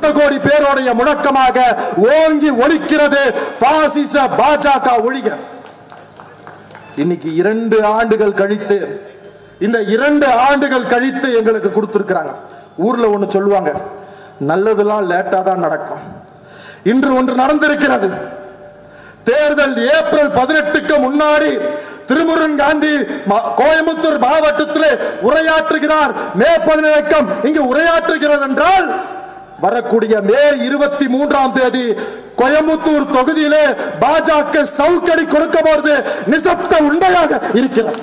கோடி பேருடைய முழக்கமாக ஓங்கி ஒலிக்கிறது பாசிச பாஜக ஒழிக இன்னைக்கு இரண்டு ஆண்டுகள் கழித்து இந்த இரண்டு ஆண்டுகள் கழித்து எங்களுக்கு கொடுத்திருக்கிறாங்க ஊர்ல ஒண்ணு சொல்லுவாங்க நல்லதெல்லாம் லேட்டா தான் நடக்கும் இன்று ஒன்று நடந்திருக்கிறது தேர்தல் ஏப்ரல் பதினெட்டுக்கு முன்னாடி திருமுருகன் காந்தி மா- கோயம்புத்தூர் மாவட்டத்தில் உரையாற்றுகிறார் மே பதினேழக்கம் இங்கு உரையாற்றுகிறது என்றால் வரக்கூடிய மே இருபத்தி மூன்றாம் தேதி கோயம்புத்தூர் தொகுதியிலே பாஜக சவுக்கடி கொடுக்க போறது நிசப்த உண்மையாக இருக்கிறது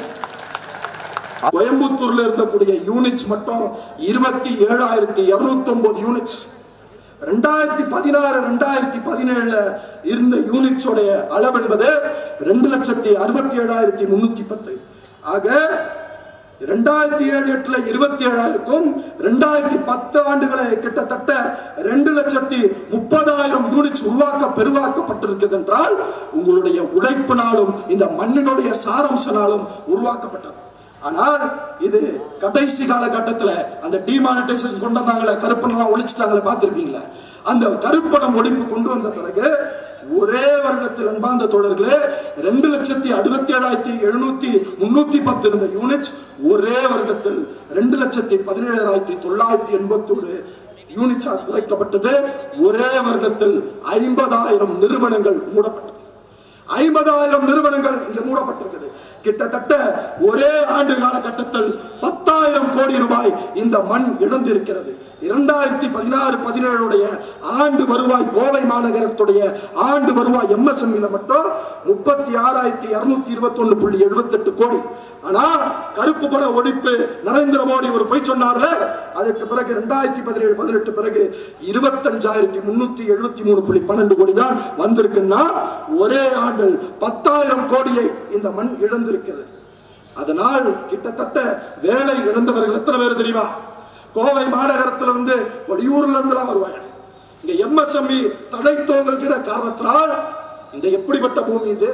கோயம்புத்தூர்ல இருக்கக்கூடிய யூனிட்ஸ் மட்டும் இருபத்தி ஏழாயிரத்தி இருநூத்தி ஒன்பது யூனிட்ஸ் ரெண்டாயிரத்தி பதினாறு ரெண்டாயிரத்தி பதினேழுல இருந்த யூனிட்ஸோடைய அளவு என்பது ரெண்டு லட்சத்தி அறுபத்தி ஏழாயிரத்தி முன்னூத்தி பத்து ஆக ரெண்டாயிரத்தி ஏழு எட்டுல இருபத்தி ஏழாயிரக்கும் ரெண்டாயிரத்தி பத்து ஆண்டுகளை கிட்டத்தட்ட ரெண்டு லட்சத்தி முப்பதாயிரம் யூனிட்ஸ் உருவாக்க பெருவாக்கப்பட்டிருக்கிறது என்றால் உங்களுடைய உழைப்பினாலும் இந்த மண்ணினுடைய சாரம்சனாலும் உருவாக்கப்பட்டது ஆனால் இது கடைசி காலகட்டத்துல அந்த டிமானிட்டைசேஷன் கொண்டு வந்தாங்களே கருப்பணம் ஒழிச்சிட்டாங்களே பார்த்திருப்பீங்களே அந்த கருப்பணம் ஒழிப்பு கொண்டு வந்த பிறகு ஒரே வருடத்தில் அன்பார்ந்த தோழர்களே ரெண்டு லட்சத்தி அறுபத்தி ஏழாயிரத்தி எழுநூத்தி முன்னூத்தி பத்து இருந்த யூனிட்ஸ் ஒரே வருடத்தில் ரெண்டு லட்சத்தி பதினேழாயிரத்தி தொள்ளாயிரத்தி எண்பத்தோரு யூனிட்ஸாக குறைக்கப்பட்டது ஒரே வருடத்தில் ஐம்பதாயிரம் நிறுவனங்கள் மூடப்பட்டது ஐம்பதாயிரம் நிறுவனங்கள் இங்க மூடப்பட்டிருக்குது கிட்டத்தட்ட ஒரே ஆண்டு காலகட்டத்தில் பத்தாயிரம் கோடி ரூபாய் இந்த மண் இழந்திருக்கிறது இரண்டாயிரத்தி பதினாறு பதினேழுடைய ஆண்டு வருவாய் கோவை மாநகரத்துடைய ஆண்டு வருவாய் எம்எஸ்எம்இல மட்டும் முப்பத்தி ஆறாயிரத்தி இருநூத்தி இருபத்தி ஒன்று புள்ளி எழுபத்தெட்டு கோடி ஆனா கருப்பு பண ஒழிப்பு நரேந்திர மோடி ஒரு பொய் சொன்னார்ல அதுக்கு பிறகு ரெண்டாயிரத்தி பதினேழு பதினெட்டு பிறகு இருபத்தஞ்சாயிரத்தி முன்னூத்தி எழுபத்தி மூணு புள்ளி பன்னெண்டு கோடி தான் வந்திருக்குன்னா ஒரே ஆண்டில் பத்தாயிரம் கோடியை இந்த மண் இழந்திருக்கிறது அதனால் கிட்டத்தட்ட வேலை இழந்தவர்கள் எத்தனை பேர் தெரியுமா கோவை மாநகரத்திலிருந்து வெளியூர்ல இருந்துலாம் வருவாங்க இங்க எம்எஸ்எம்இ தடை துவங்குகிற காரணத்தினால் இந்த எப்படிப்பட்ட பூமி இது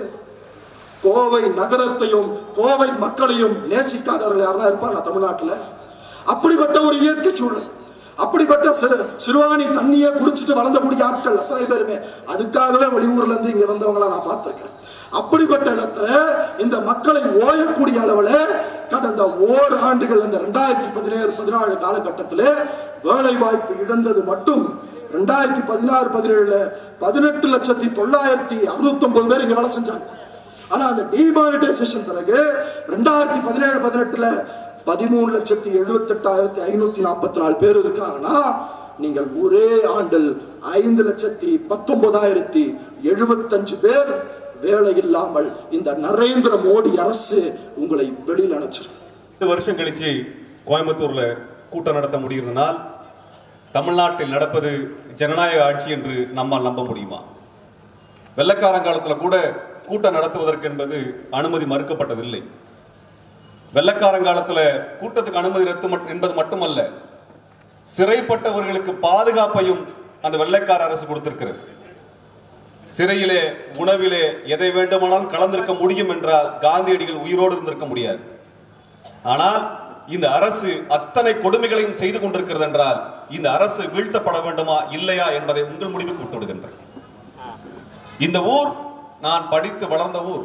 கோவை நகரத்தையும் கோவை மக்களையும் நேசிக்காதவர்கள் யாரெல்லாம் இருப்பாங்க தமிழ்நாட்டுல அப்படிப்பட்ட ஒரு இயற்கை சூழல் அப்படிப்பட்ட சிறு சிறுவாணி தண்ணியை குடிச்சிட்டு வளர்ந்தக்கூடிய ஆட்கள் அத்தனை பேருமே அதுக்காகவே வெளியூர்ல இருந்து இங்க வந்தவங்கள நான் பார்த்திருக்கிறேன் அப்படிப்பட்ட இடத்துல இந்த மக்களை ஓயக்கூடிய அளவுல கடந்த ஓர் ஆண்டுகள் அந்த ரெண்டாயிரத்தி பதினேழு பதினாலு காலகட்டத்தில் வேலை வாய்ப்பு இழந்தது மட்டும் ரெண்டாயிரத்தி பதினாறு பதினேழுல பதினெட்டு லட்சத்தி தொள்ளாயிரத்தி அறுநூத்தி ஒன்பது பேர் இங்க வேலை செஞ்சாங்க ஆனா அந்த டிமானிட்டைசேஷன் பிறகு ரெண்டாயிரத்தி பதினேழு பதினெட்டுல பதிமூணு லட்சத்தி எழுபத்தி எட்டாயிரத்தி ஐநூத்தி நாற்பத்தி நாலு பேர் இருக்காங்கன்னா நீங்கள் ஒரே ஆண்டில் ஐந்து லட்சத்தி பத்தொன்பதாயிரத்தி எழுபத்தஞ்சு பேர் வேலை இல்லாமல் இந்த நரேந்திர மோடி அரசு உங்களை வெளியில் அனுப்பிச்சிருக்கு ரெண்டு வருஷம் கழிச்சு கோயம்புத்தூர்ல கூட்டம் நடத்த முடிகிறதுனால் தமிழ்நாட்டில் நடப்பது ஜனநாயக ஆட்சி என்று நம்மால் நம்ப முடியுமா வெள்ளக்காரங்காலத்துல கூட கூட்டம் நடத்துவதற்கு என்பது அனுமதி மறுக்கப்பட்டதில்லை வெள்ளக்காரங்காலத்துல கூட்டத்துக்கு அனுமதி ரத்து மட்- என்பது மட்டுமல்ல சிறைப்பட்டவர்களுக்கு பாதுகாப்பையும் அந்த வெள்ளைக்கார அரசு கொடுத்திருக்கிறது சிறையிலே உணவிலே எதை வேண்டுமானாலும் கலந்திருக்க முடியும் என்றால் காந்தியடிகள் உயிரோடு இருந்திருக்க முடியாது ஆனால் இந்த அரசு அத்தனை கொடுமைகளையும் செய்து கொண்டிருக்கிறது என்றால் இந்த அரசு வீழ்த்தப்பட வேண்டுமா இல்லையா என்பதை உங்கள் முடிவுக்கு விட்டு விடுகின்றேன் இந்த ஊர் நான் படித்து வளர்ந்த ஊர்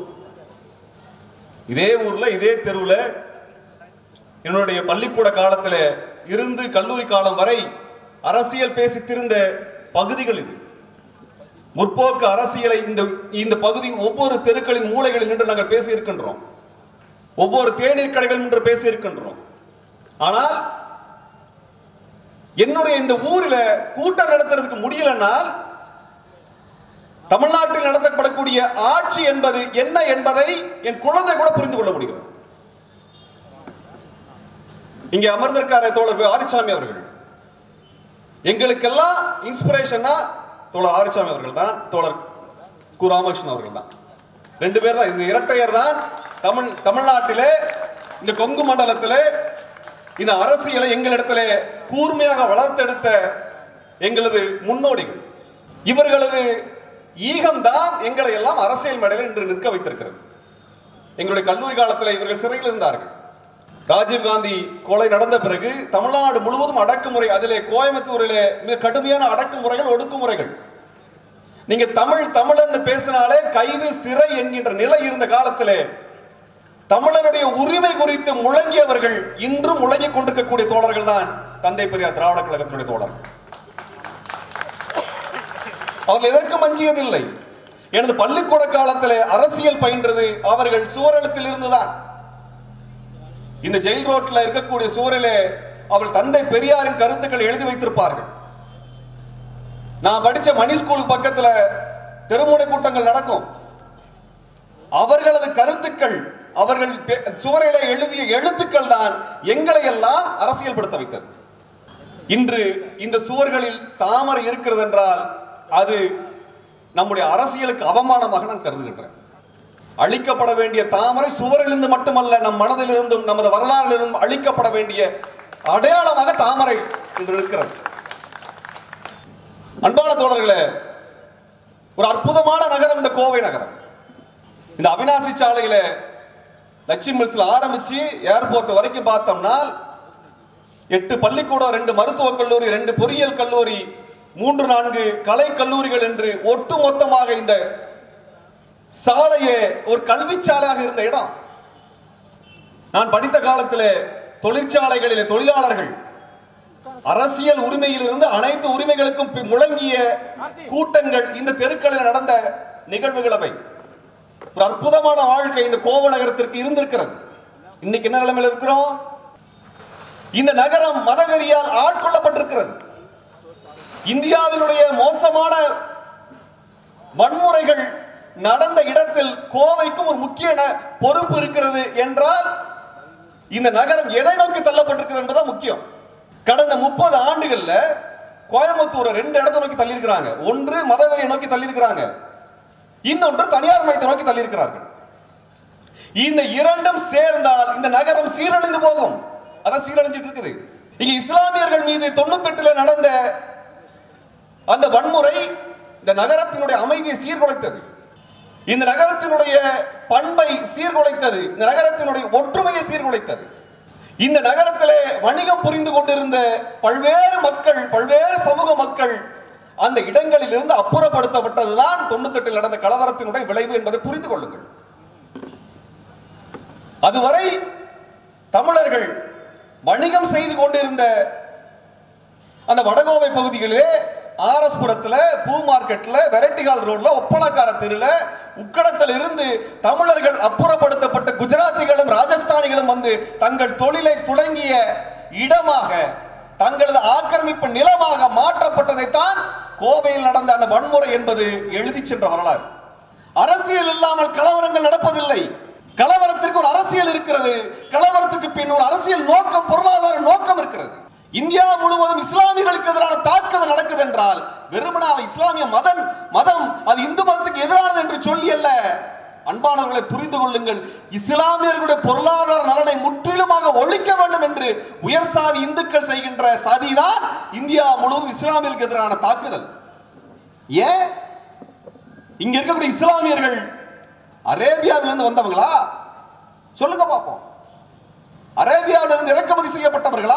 இதே ஊர்ல இதே தெருவுல என்னுடைய பள்ளிக்கூட காலத்துல இருந்து கல்லூரி காலம் வரை அரசியல் பேசி திரிந்த பகுதிகள் இது முற்போக்கு அரசியலை இந்த இந்த பகுதியின் ஒவ்வொரு தெருக்களின் மூலைகளில் நின்று நாங்கள் பேசி இருக்கின்றோம் ஒவ்வொரு தேநீர் கடைகள் நின்று பேசி இருக்கின்றோம் ஆனால் என்னுடைய இந்த ஊரில் கூட்டம் நடத்துறதுக்கு முடியலனால் தமிழ்நாட்டில் நடத்தப்படக்கூடிய ஆட்சி என்பது என்ன என்பதை என் குழந்தை கூட புரிந்து கொள்ள முடிகிறது இங்கே அமர்ந்திருக்கார தோழர் ஆரிச்சாமி அவர்கள் எங்களுக்கெல்லாம் இன்ஸ்பிரேஷனா தோழர் ஆரிச்சாமி அவர்கள் தான் தோழர் கு ராமகிருஷ்ணன் அவர்கள் தான் ரெண்டு பேர் தான் இந்த இரட்டையர் தான் தமிழ் தமிழ்நாட்டிலே இந்த கொங்கு மண்டலத்திலே இந்த அரசியலை எங்களிடத்துல கூர்மையாக வளர்த்தெடுத்த எங்களது முன்னோடிகள் இவர்களது ஈகம்தான் எங்களை எல்லாம் அரசியல் மேடையில் இன்று நிற்க வைத்திருக்கிறது எங்களுடைய கல்லூரி காலத்தில் இவர்கள் சிறையில் இருந்தார்கள் ராஜீவ் காந்தி கொலை நடந்த பிறகு தமிழ்நாடு முழுவதும் அடக்குமுறை அதிலே கோயம்புத்தூரிலே மிக கடுமையான அடக்குமுறைகள் ஒடுக்குமுறைகள் நீங்க தமிழ் தமிழன் பேசினாலே கைது சிறை என்கின்ற நிலை இருந்த காலத்திலே தமிழனுடைய உரிமை குறித்து முழங்கியவர்கள் இன்றும் முழங்கிக் கொண்டிருக்கக்கூடிய தோழர்கள் தான் தந்தை பெரியார் திராவிட கழகத்தினுடைய தோழர்கள் அவர்கள் எதற்கும் அஞ்சியதில்லை எனது பள்ளிக்கூட காலத்திலே அரசியல் பயின்றது அவர்கள் சுவரெழுத்தில் இருந்துதான் இந்த ஜெயில் ரோட்ல இருக்கக்கூடிய சுவரிலே அவள் தந்தை பெரியாரின் கருத்துக்களை எழுதி வைத்திருப்பார்கள் நான் படிச்ச மணி ஸ்கூல் பக்கத்துல தெருமுனை கூட்டங்கள் நடக்கும் அவர்களது கருத்துக்கள் அவர்கள் பெ- சுவரிலே எழுதிய எழுத்துக்கள் தான் எங்களை எல்லாம் அரசியல்படுத்த வைத்தது இன்று இந்த சுவர்களில் தாமரை இருக்கிறது என்றால் அது நம்முடைய அரசியலுக்கு அவமானமாக நான் கருதுகின்றேன் அழிக்கப்பட வேண்டிய தாமரை சுவரிலிருந்து மட்டுமல்ல நம் மனதிலிருந்தும் நமது வரலாறிலிருந்தும் அழிக்கப்பட வேண்டிய அடையாளமாக தாமரை இன்று இருக்கிறது அன்பான தோழர்களே ஒரு அற்புதமான நகரம் இந்த கோவை நகரம் இந்த அவினாசி சாலையில லட்சுமி மில்ஸ்ல ஆரம்பிச்சு ஏர்போர்ட் வரைக்கும் பார்த்தோம்னா எட்டு பள்ளிக்கூடம் ரெண்டு மருத்துவக் கல்லூரி ரெண்டு பொறியியல் கல்லூரி மூன்று நான்கு கலை கல்லூரிகள் என்று ஒட்டுமொத்தமாக இந்த சாலையே ஒரு கல்வி சாலையாக இருந்த இடம் நான் படித்த காலத்திலே தொழிற்சாலைகளிலே தொழிலாளர்கள் அரசியல் உரிமையில் இருந்து அனைத்து உரிமைகளுக்கும் பி- முழங்கிய கூட்டங்கள் இந்த தெருக்களில் நடந்த நிகழ்வுகள் அவை ஒரு அற்புதமான வாழ்க்கை இந்த கோவ நகரத்திற்கு இருந்திருக்கிறது இன்னைக்கு என்ன நிலைமையில் இருக்கிறோம் இந்த நகரம் மதவெறியால் ஆட்கொள்ளப்பட்டிருக்கிறது இந்தியாவினுடைய மோசமான வன்முறைகள் நடந்த இடத்தில் கோவைக்கும் ஒரு முக்கிய ந- பொறுப்பு இருக்கிறது என்றால் இந்த நகரம் எதை நோக்கி தள்ளப்பட்டிருக்கிறது என்பதுதான் முக்கியம் கடந்த முப்பது ஆண்டுகள்ல கோயம்புத்தூரை ரெண்டு இடத்தை நோக்கி தள்ளியிருக்கிறாங்க ஒன்று மதவெறியை நோக்கி தள்ளியிருக்கிறாங்க இன்னொன்று தனியார் மையத்தை நோக்கி தள்ளியிருக்கிறார்கள் இந்த இரண்டும் சேர்ந்தால் இந்த நகரம் சீரழிந்து போகும் அதான் சீரழிஞ்சிட்டு இருக்குது இங்க இஸ்லாமியர்கள் மீது தொண்ணூத்தெட்டுல நடந்த அந்த வன்முறை இந்த நகரத்தினுடைய அமைதியை சீர்குலைத்தது இந்த நகரத்தினுடைய பண்பை சீர்குலைத்தது இந்த நகரத்தினுடைய ஒற்றுமையை சீர்குலைத்தது இந்த நகரத்திலே வணிகம் புரிந்து கொண்டிருந்த பல்வேறு மக்கள் பல்வேறு சமூக மக்கள் அந்த இடங்களில் இருந்து அப்புறப்படுத்தப்பட்டதுதான் தொண்ணூத்தெட்டில் நடந்த கலவரத்தினுடைய விளைவு என்பதை புரிந்து கொள்ளுங்கள் அதுவரை தமிழர்கள் வணிகம் செய்து கொண்டிருந்த அந்த வடகோவை பகுதிகளிலே ஆர்எஸ் புரத்துல பூ மார்க்கெட்ல வெரைட்டிகால் ரோட்ல ஒப்பனக்கார தெருல உக்கடத்தில் இருந்து தமிழர்கள் அப்புறப்படுத்தப்பட்ட குஜராத்திகளும் ராஜஸ்தானிகளும் வந்து தங்கள் தொழிலை தொடங்கிய இடமாக தங்களது ஆக்கிரமிப்பு நிலமாக மாற்றப்பட்டதைத்தான் கோவையில் நடந்த அந்த வன்முறை என்பது எழுதி சென்ற வரலாறு அரசியல் இல்லாமல் கலவரங்கள் நடப்பதில்லை கலவரத்திற்கு ஒரு அரசியல் இருக்கிறது கலவரத்துக்கு பின் ஒரு அரசியல் நோக்கம் பொருளாதார நோக்கம் இருக்கிறது இந்தியா முழுவதும் இஸ்லாமியர்களுக்கு எதிரான தாக்குதல் நடக்குது என்றால் வெறுமனா இஸ்லாமிய மதம் மதம் அது இந்து மதத்துக்கு எதிரானது என்று சொல்லி அல்ல அன்பானவர்களை புரிந்து கொள்ளுங்கள் இஸ்லாமியர்களுடைய பொருளாதார நலனை முற்றிலுமாக ஒழிக்க வேண்டும் என்று உயர் சாதி இந்துக்கள் செய்கின்ற சதிதான் இந்தியா முழுவதும் இஸ்லாமியர்களுக்கு எதிரான தாக்குதல் ஏன் இங்க இருக்கக்கூடிய இஸ்லாமியர்கள் அரேபியாவிலிருந்து வந்தவங்களா சொல்லுங்க பார்ப்போம் அரேபியாவிலிருந்து இறக்குமதி செய்யப்பட்டவர்களா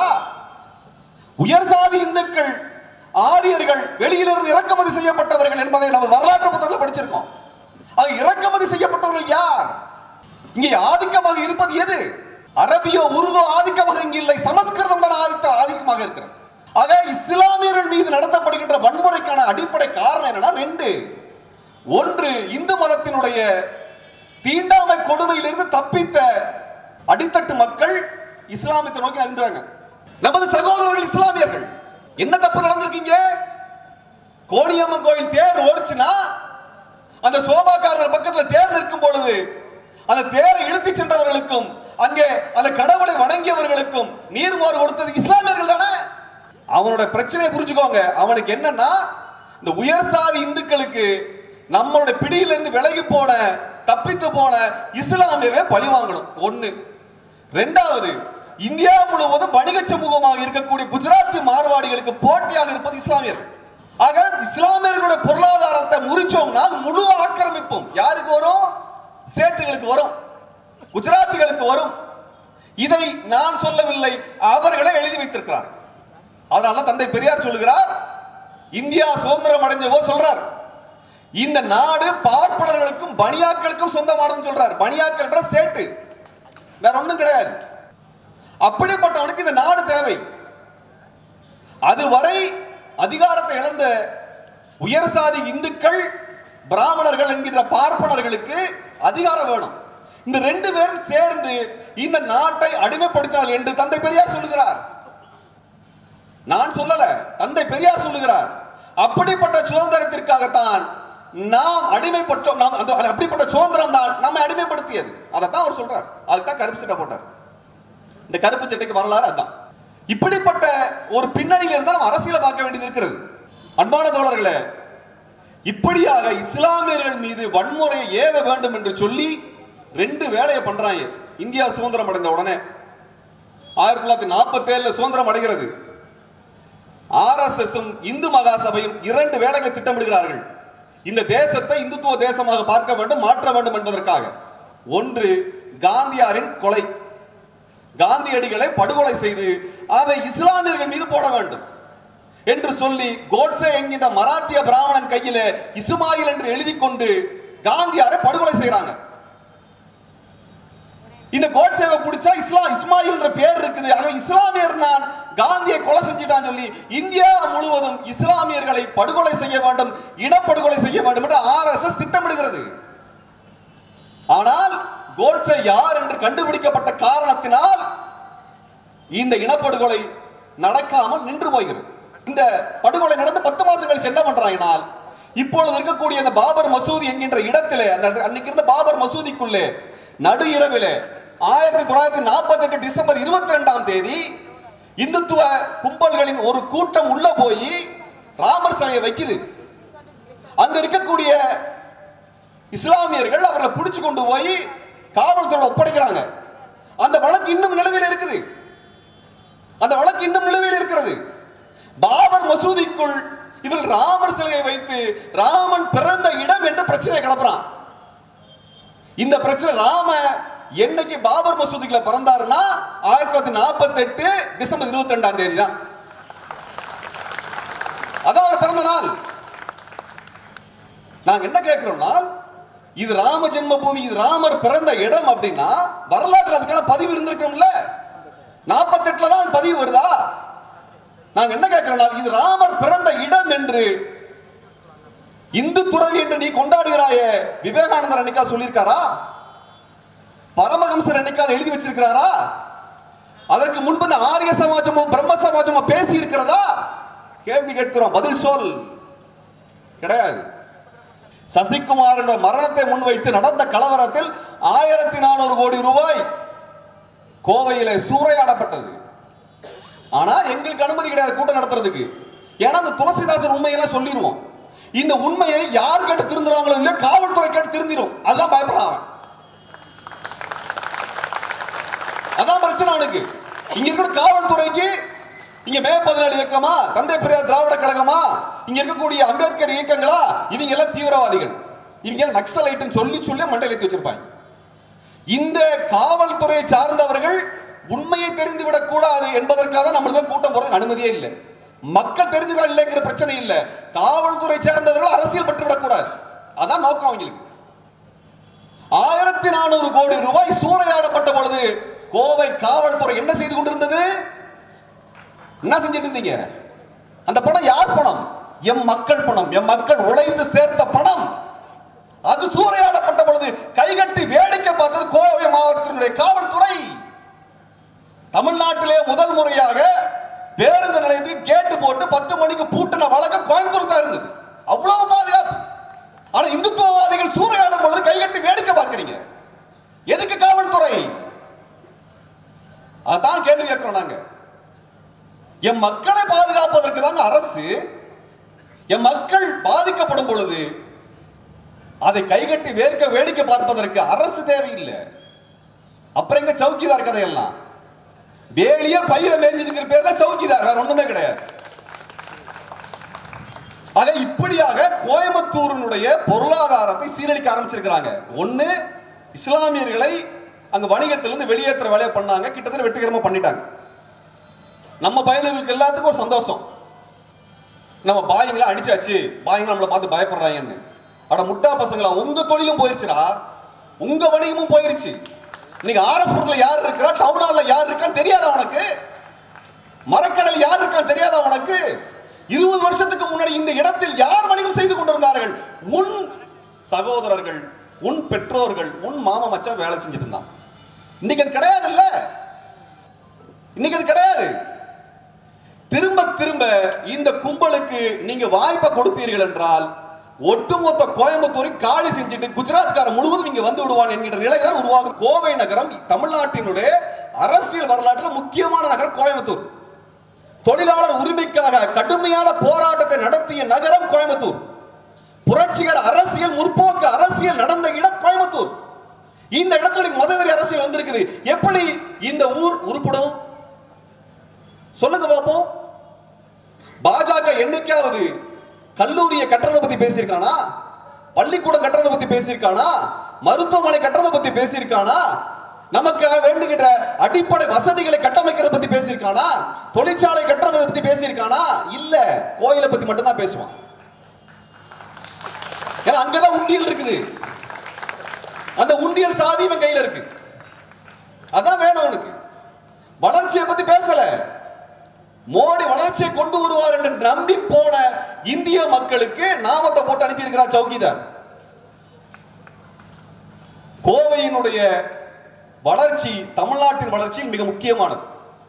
உயர் சாதி இந்துக்கள் ஆரியர்கள் வெளியிலிருந்து இறக்குமதி செய்யப்பட்டவர்கள் என்பதை நம்ம வரலாற்று புத்தகத்தில் படிச்சிருக்கோம் ஆக இறக்குமதி செய்யப்பட்டவர்கள் யார் இங்கே ஆதிக்கமாக இருப்பது எது அரபியோ உருதோ ஆதிக்கமாக இங்கு இல்லை சமஸ்கிருதம் தான் ஆதித்த ஆதிக்கமாக இருக்கிறது ஆக இஸ்லாமியர்கள் மீது நடத்தப்படுகின்ற வன்முறைக்கான அடிப்படை காரணம் என்னன்னா ரெண்டு ஒன்று இந்து மதத்தினுடைய தீண்டாமை கொடுமையிலிருந்து தப்பித்த அடித்தட்டு மக்கள் இஸ்லாமியத்தை நோக்கி நகர்ந்துறாங்க நமது சகோதரர்கள் இஸ்லாமியர்கள் என்ன தப்பு நடந்திருக்கீங்க கோணியம்மன் கோயில் தேர் ஓடிச்சுன்னா அந்த சோபாக்காரர் பக்கத்துல தேர் நிற்கும் பொழுது அந்த தேரை இழுத்து சென்றவர்களுக்கும் அங்கே அந்த கடவுளை வணங்கியவர்களுக்கும் நீர்மோறு கொடுத்தது இஸ்லாமியர்கள் தானே அவனோட பிரச்சனையை புரிஞ்சுக்கோங்க அவனுக்கு என்னன்னா இந்த உயர் சாதி இந்துக்களுக்கு நம்மளுடைய பிடியிலிருந்து விலகி போன தப்பித்து போன இஸ்லாமியர்களை பழி வாங்கணும் ஒண்ணு ரெண்டாவது இந்தியா முழுவதும் வணிக சமூகமாக இருக்கக்கூடிய குஜராத்தி மார்வாடிகளுக்கு போட்டியாக இருப்பது இஸ்லாமியர்கள் ஆக இஸ்லாமியர்களுடைய பொருளாதாரத்தை முறிச்சோம்னா முழு ஆக்கிரமிப்பும் யாருக்கு வரும் சேட்டுகளுக்கு வரும் குஜராத்திகளுக்கு வரும் இதை நான் சொல்லவில்லை அவர்களே எழுதி வைத்திருக்கிறார் அதனால தந்தை பெரியார் சொல்லுகிறார் இந்தியா சுதந்திரம் அடைஞ்சவோ சொல்றார் இந்த நாடு பார்ப்பனர்களுக்கும் பனியாக்களுக்கும் சொந்தமானதுன்னு சொல்றார் பனியாக்கள்ன்ற சேட்டு வேற ஒண்ணும் கிடையாது அப்படிப்பட்டவனுக்கு இந்த நாடு தேவை அதுவரை அதிகாரத்தை இழந்த உயர் சாதி இந்துக்கள் பிராமணர்கள் என்கின்ற பார்ப்பனர்களுக்கு அதிகாரம் வேணும் இந்த ரெண்டு பேரும் சேர்ந்து இந்த நாட்டை அடிமைப்படுத்தினால் என்று தந்தை பெரியார் சொல்லுகிறார் நான் சொல்லல தந்தை பெரியார் சொல்லுகிறார் அப்படிப்பட்ட சுதந்திரத்திற்காகத்தான் நாம் அடிமைப்பட்டோம் நாம் அந்த அப்படிப்பட்ட சுதந்திரம் தான் நம்மை அடிமைப்படுத்தியது அதைத்தான் அவர் சொல்றார் அதுக்கு தான் கருப்பு சட்டை போட்டார் இந்த கருப்பு சட்டைக்கு வரலாறு அதான் இப்படிப்பட்ட ஒரு பின்னணியில் இருந்தால் நம்ம அரசியலை பார்க்க வேண்டியது இருக்கிறது அன்பான தோழர்களே இப்படியாக இஸ்லாமியர்கள் மீது வன்முறையை ஏவ வேண்டும் என்று சொல்லி ரெண்டு வேலையை பண்றாங்க இந்தியா சுதந்திரம் அடைந்த உடனே ஆயிரத்தி தொள்ளாயிரத்தி நாற்பத்தி ஏழுல சுதந்திரம் அடைகிறது ஆர்எஸ்எஸும் இந்து மகாசபையும் இரண்டு வேலைகளை திட்டமிடுகிறார்கள் இந்த தேசத்தை இந்துத்துவ தேசமாக பார்க்க வேண்டும் மாற்ற வேண்டும் என்பதற்காக ஒன்று காந்தியாரின் கொலை காந்தியடிகளை படுகொலை செய்து அதை இஸ்லாமியர்கள் மீது போட வேண்டும் என்று சொல்லி கோட்சே என்கின்ற மராத்திய பிராமணன் கையில இஸ்மாயில் என்று எழுதி கொண்டு காந்தியாரை படுகொலை செய்யறாங்க இந்த கோட்சேவை பிடிச்சா இஸ்லாம் இஸ்மாயில் என்ற பேர் இருக்குது ஆக இஸ்லாமியர் நான் காந்தியை கொலை செஞ்சுட்டான்னு சொல்லி இந்தியா முழுவதும் இஸ்லாமியர்களை படுகொலை செய்ய வேண்டும் இனப்படுகொலை செய்ய வேண்டும் என்று ஆர்எஸ்எஸ் திட்டமிடுகிறது ஆனால் கோட்சே யார் என்று கண்டுபிடிக்கப்பட்ட காரணத்தினால் இந்த இனப்படுகொலை நடக்காமல் நின்று போகிறது இந்த படுகொலை நடந்து பத்து மாசம் கழிச்சு என்ன பண்றாங்கனால் இப்பொழுது இருக்கக்கூடிய அந்த பாபர் மசூதி என்கின்ற இடத்திலே அந்த அன்னைக்கு இருந்த பாபர் மசூதிக்குள்ளே நடு இரவிலே ஆயிரத்தி தொள்ளாயிரத்தி நாற்பத்தி எட்டு டிசம்பர் இருபத்தி ரெண்டாம் தேதி இந்துத்துவ கும்பல்களின் ஒரு கூட்டம் உள்ள போய் ராமர் சிலையை வைக்குது அங்க இருக்கக்கூடிய இஸ்லாமியர்கள் அவர்களை பிடிச்சு கொண்டு போய் காவல்துறை ஒப்படைக்கிறாங்க அந்த வழக்கு இன்னும் நிலுவையில் இருக்குது அந்த வழக்கு இன்னும் நிலுவையில் இருக்கிறது பாபர் மசூதிக்குள் இவள் ராமர் சிலையை வைத்து ராமன் பிறந்த இடம் என்று பிரச்சனை கிளப்புறான் இந்த பிரச்சனை ராம என்னைக்கு பாபர் மசூதிக்குள்ள பிறந்தாருன்னா ஆயிரத்தி தொள்ளாயிரத்தி நாற்பத்தி எட்டு டிசம்பர் இருபத்தி ரெண்டாம் தேதி தான் அதான் அவர் பிறந்த நாள் நாங்க என்ன கேட்கிறோம்னா இது ராம ஜென்மபூமி இது ராமர் பிறந்த இடம் அப்படின்னா வரலாற்றுல அதுக்கான பதிவு இருந்திருக்கும்ல நாற்பத்தெட்டுல தான் பதிவு வருதா நாங்க என்ன கேட்கிறோம் இது ராமர் பிறந்த இடம் என்று இந்து துறவி என்று நீ கொண்டாடுகிறாயே விவேகானந்தர் அன்னைக்கா சொல்லியிருக்காரா பரமஹம்சர் அன்னைக்கா அதை எழுதி வச்சிருக்கிறாரா அதற்கு முன்பு இந்த ஆரிய சமாஜமோ பிரம்ம சமாஜமோ பேசி இருக்கிறதா கேள்வி கேட்கிறோம் பதில் சொல் கிடையாது சசிகுமார் என்ற மரணத்தை முன்வைத்து நடந்த கலவரத்தில் ஆயிரத்தி நானூறு கோடி ரூபாய் கோவையில சூறையாடப்பட்டது ஆனா எங்களுக்கு அனுமதி கிடையாது கூட்டம் நடத்துறதுக்கு ஏன்னா அந்த துளசிதாசர் உண்மையெல்லாம் சொல்லிடுவோம் இந்த உண்மையை யார் கேட்டு திருந்துறாங்களோ இல்லையோ காவல்துறை கேட்டு திருந்திரும் அதான் பயப்படுறான் அவன். அதான் பிரச்சனை அவனுக்கு இங்க இருக்கிற காவல்துறைக்கு இங்க மே பதினாலு இயக்கமா தந்தை பெரியார் திராவிட கழகமா இங்க இருக்கக்கூடிய அம்பேத்கர் இயக்கங்களா இவங்க எல்லாம் தீவிரவாதிகள் இவங்க எல்லாம் நக்சலைட்னு சொல்லி சொல்லி மண்டையில் ஏத்தி வச்சிருப்பாங்க இந்த காவல்துறையை சார்ந்தவர்கள் உண்மையை தெரிந்துவிடக் கூடாது என்பதற்காக நம்மளுக்கு கூட்டம் போறதுக்கு அனுமதியே இல்லை மக்கள் தெரிஞ்சுக்கலாம் இல்லைங்கிற பிரச்சனை இல்லை காவல்துறை சேர்ந்தவர்கள் அரசியல் பட்டுவிடக் கூடாது அதான் நோக்கம் அவங்களுக்கு ஆயிரத்தி நானூறு கோடி ரூபாய் சூறையாடப்பட்ட பொழுது கோவை காவல்துறை என்ன செய்து கொண்டிருந்தது என்ன செஞ்சிட்டு இருந்தீங்க அந்த பணம் யார் பணம் எம் மக்கள் பணம் எம் மக்கள் உழைத்து சேர்த்த பணம் அது சூறையாடப்பட்ட பொழுது கைகட்டி வேடிக்கை பார்த்தது கோவை மாவட்டத்தினுடைய காவல்துறை தமிழ்நாட்டிலே முதல் முறையாக பேருந்து நிலையத்துக்கு கேட்டு போட்டு பத்து மணிக்கு பூட்டின வழக்கம் கோயம்புத்தூர் தான் இருந்தது அவ்வளவு பாதுகாப்பு ஆனா இந்துத்துவவாதிகள் சூறையாடும் பொழுது கைகட்டி வேடிக்கை பார்க்கறீங்க எதுக்கு காவல்துறை அதான் கேள்வி கேட்கிறோம் நாங்க என் மக்களை பாதுகாப்பதற்கு தாங்க அரசு என் மக்கள் பாதிக்கப்படும் பொழுது அதை கைகட்டி வேர்க்க வேடிக்கை பார்ப்பதற்கு அரசு தேவையில்லை அப்புறம் எங்க சவுக்கிதார் கதையெல்லாம் வேலிய பயிர மேய்ஞ்சதுங்கிற பேர் தான் சவுக்கிதார் வேற ஒண்ணுமே கிடையாது ஆக இப்படியாக கோயம்புத்தூரினுடைய பொருளாதாரத்தை சீரழிக்க ஆரம்பிச்சிருக்கிறாங்க ஒண்ணு இஸ்லாமியர்களை அங்க வணிகத்திலிருந்து வெளியேற்றுற வேலையை பண்ணாங்க கிட்டத்தட்ட வெற்றிகரமா பண்ணிட்டாங்க நம்ம பயந்தவர்களுக்கு எல்லாத்துக்கும் ஒரு சந்தோஷம் நம்ம பாய்ங்களை அடிச்சாச்சு பாய்ங்க நம்மளை பார்த்து பயப்படுறாங்கன்னு அட முட்டா பசங்களா உங்க தொழிலும் போயிருச்சுடா உங்க வணிகமும் போயிருச்சு இன்னைக்கு ஆர்எஸ்புரத்துல யார் இருக்கிறா டவுன் ஹால்ல யார் இருக்கான்னு தெரியாதா உனக்கு மரக்கடல் யார் இருக்கான்னு தெரியாதா உனக்கு இருபது வருஷத்துக்கு முன்னாடி இந்த இடத்தில் யார் வணிகம் செய்து கொண்டிருந்தார்கள் உன் சகோதரர்கள் உன் பெற்றோர்கள் உன் மாமா மச்சான் வேலை செஞ்சுட்டு இருந்தான் இன்னைக்கு அது கிடையாது இல்ல இன்னைக்கு அது கிடையாது திரும்ப திரும்ப இந்த கும்பலுக்கு நீங்க வாய்ப்பை கொடுத்தீர்கள் என்றால் ஒட்டுமொத்த கோயம்புத்தூரை காலி செஞ்சுட்டு குஜராத்காரன் முழுவதும் இங்க வந்து விடுவான் என்கிற நிலை தான் உருவாகும் கோவை நகரம் தமிழ்நாட்டினுடைய அரசியல் வரலாற்றில் முக்கியமான நகரம் கோயம்புத்தூர் தொழிலாளர் உரிமைக்காக கடுமையான போராட்டத்தை நடத்திய நகரம் கோயம்புத்தூர் புரட்சிகர அரசியல் முற்போக்கு அரசியல் நடந்த இடம் கோயம்புத்தூர் இந்த இடத்துல இன்னைக்கு மதவெறி அரசியல் வந்திருக்குது எப்படி இந்த ஊர் உருப்படும் சொல்லுங்க பாப்போம் பாஜக என்னைக்காவது கல்லூரியை கட்டுறதை பத்தி பேசியிருக்கானா பள்ளிக்கூடம் கட்டுறதை பத்தி பேசியிருக்கானா மருத்துவமனை கட்டுறதை பத்தி பேசியிருக்கானா நமக்கு வேண்டுகின்ற அடிப்படை வசதிகளை கட்டமைக்கிறத பத்தி பேசியிருக்கானா தொழிற்சாலை கட்டுறதை பத்தி பேசியிருக்கானா இல்ல கோயிலை பத்தி மட்டும் தான் பேசுவான் ஏன்னா அங்கதான் உண்டியல் இருக்குது அந்த உண்டியல் சாவி இவன் கையில இருக்கு அதான் வேணும் உனக்கு வளர்ச்சியை பத்தி பேசல மோடி வளர்ச்சியை கொண்டு வருவார் என்று நம்பி போன இந்திய மக்களுக்கு நாமத்தை போட்டு அனுப்பி இருக்கிறார் சௌகிதார் கோவையினுடைய வளர்ச்சி தமிழ்நாட்டின் வளர்ச்சியில் மிக முக்கியமானது